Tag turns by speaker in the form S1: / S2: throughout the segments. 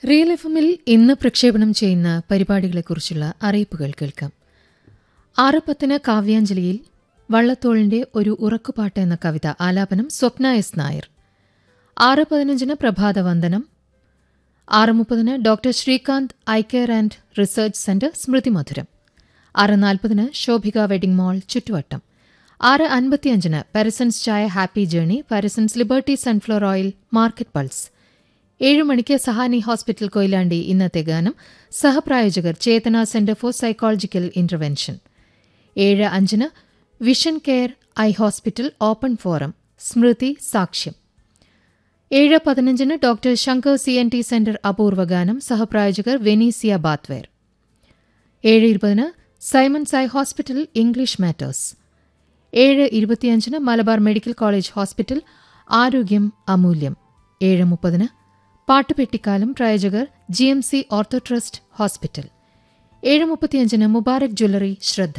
S1: real F എമ്മിൽ ഇന്ന് പ്രക്ഷേപണം ചെയ്യുന്ന പരിപാടികളെക്കുറിച്ചുള്ള അറിയിപ്പുകൾ കേൾക്കാം ആറ് പത്തിന് കാവ്യാഞ്ജലിയിൽ വള്ളത്തോളിന്റെ ഒരു ഉറക്കുപാട്ട് എന്ന കവിത ആലാപനം സ്വപ്ന എസ് നായർ ആറ് പതിനഞ്ചിന് പ്രഭാതവന്ദനം ആറ് മുപ്പതിന് doctor Srikanth eye care and research centre സ്മൃതി മധുരം ആറ് നാൽപ്പതിന് ശോഭിക വെഡിംഗ് മാൾ ചുറ്റുവട്ടം ആറ് അൻപത്തിയഞ്ചിന് പാരസൺസ് ചായ happy journey Parasons liberty sunflower oil market pulse ഏഴ് മണിക്ക് സഹാനി ഹോസ്പിറ്റൽ കൊയിലാണ്ടി ഇന്നത്തെ ഗാനം സഹപ്രായോജകർ Chethana centre for psychological intervention ഏഴ് അഞ്ചിന് vision care eye hospital open forum സ്മൃതി സാക്ഷ്യം ഏഴ് പതിനഞ്ചിന് doctor Shankar C N T centre അപൂർവഗാനം സഹപ്രായോജകർ വെനീസിയ ബാത്വേർ ഏഴ് ഇരുപതിന് Simon Sai hospital English matters ഏഴ് ഇരുപത്തിയഞ്ചിന് മലബാർ മെഡിക്കൽ കോളേജ് ഹോസ്പിറ്റൽ ആരോഗ്യം അമൂല്യം ഏഴ് മുപ്പതിന് പാട്ടുപെട്ടിക്കാലം പ്രായോജകർ G M C ortho trust hospital ഏഴ് മുപ്പത്തിയഞ്ചിന് മുബാറക് ജ്വല്ലറി ശ്രദ്ധ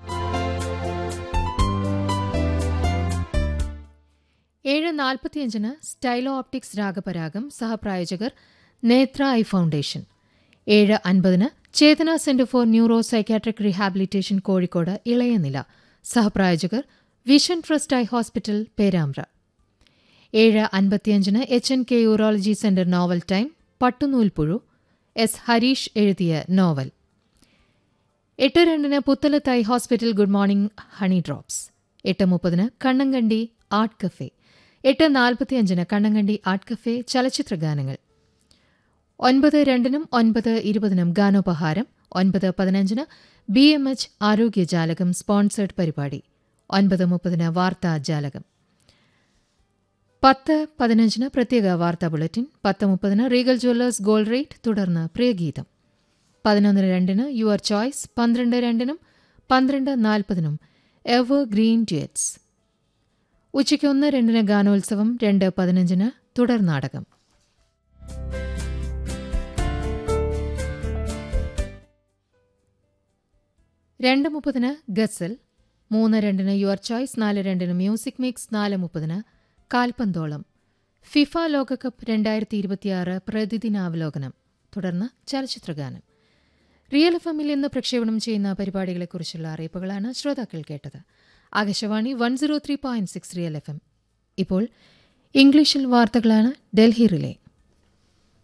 S1: ഏഴ് നാൽപ്പത്തിയഞ്ചിന് സ്റ്റൈലോ ഓപ്റ്റിക്സ് രാഗപരാഗം സഹപ്രായോജകർ നേത്ര ഐ ഫൗണ്ടേഷൻ ഏഴ് അൻപതിന് Chethana centre for neuro psychiatric rehabilitation Kozhikode ഇളയനില സഹപ്രായോജകർ vision trust eye hospital Perambra ഏഴ് അൻപത്തിയഞ്ചിന് H N K urology centre novel time പട്ടുനൂൽപ്പുഴു എസ് ഹരീഷ് എഴുതിയ നോവൽ എട്ട് രണ്ടിന് Puthalath eye hospital good morning honey drops എട്ട് മുപ്പതിന് കണ്ണങ്കണ്ടി ആർട്ട് കഫേ എട്ട് നാൽപ്പത്തിയഞ്ചിന് കണ്ണങ്കണ്ടി ആർട്ട് കഫേ ചലച്ചിത്ര ഗാനങ്ങൾ ഒൻപത് രണ്ടിനും ഒൻപത് ഇരുപതിനും ഗാനോപഹാരം ഒൻപത് പതിനഞ്ചിന് ബി എം എച്ച് ആരോഗ്യജാലകം സ്പോൺസേഡ് പരിപാടി ഒൻപത് മുപ്പതിന് വാർത്താ ജാലകം പത്ത് പതിനഞ്ചിന് പ്രത്യേക വാർത്താ ബുള്ളറ്റിൻ പത്ത് മുപ്പതിന് റീഗൽ ജ്വല്ലേഴ്സ് ഗോൾഡ് റേറ്റ് തുടർന്ന് പ്രിയഗീതം പതിനൊന്ന് രണ്ടിന് യുവർ ചോയ്സ് പന്ത്രണ്ട് രണ്ടിനും പന്ത്രണ്ട് നാൽപ്പതിനും എവർ ഗ്രീൻ ഡ്യുവറ്റ്സ് ഉച്ചയ്ക്ക് ഒന്ന് രണ്ടിന് ഗാനോത്സവം രണ്ട് പതിനഞ്ചിന് തുടർ നാടകം രണ്ട് മുപ്പതിന് ഗസൽ മൂന്ന് രണ്ടിന് യുവർ ചോയ്സ് നാല് രണ്ടിന് മ്യൂസിക് മിക്സ് നാല് മുപ്പതിന് കാൽപന്തോളം ഫിഫ ലോകകപ്പ് രണ്ടായിരത്തി ഇരുപത്തിയാറ് പ്രതിദിനാവലോകനം തുടർന്ന് ചലച്ചിത്രഗാനം റിയൽ എഫ് എമ്മിൽ ഇന്ന് പ്രക്ഷേപണം ചെയ്യുന്ന പരിപാടികളെക്കുറിച്ചുള്ള അറിയിപ്പുകളാണ് ശ്രോതാക്കൾ കേട്ടത് Akashvani one zero three point six real F M ഇപ്പോൾ ഇംഗ്ലീഷിൽ വാർത്തകളാണ് ഡൽഹി റിലേ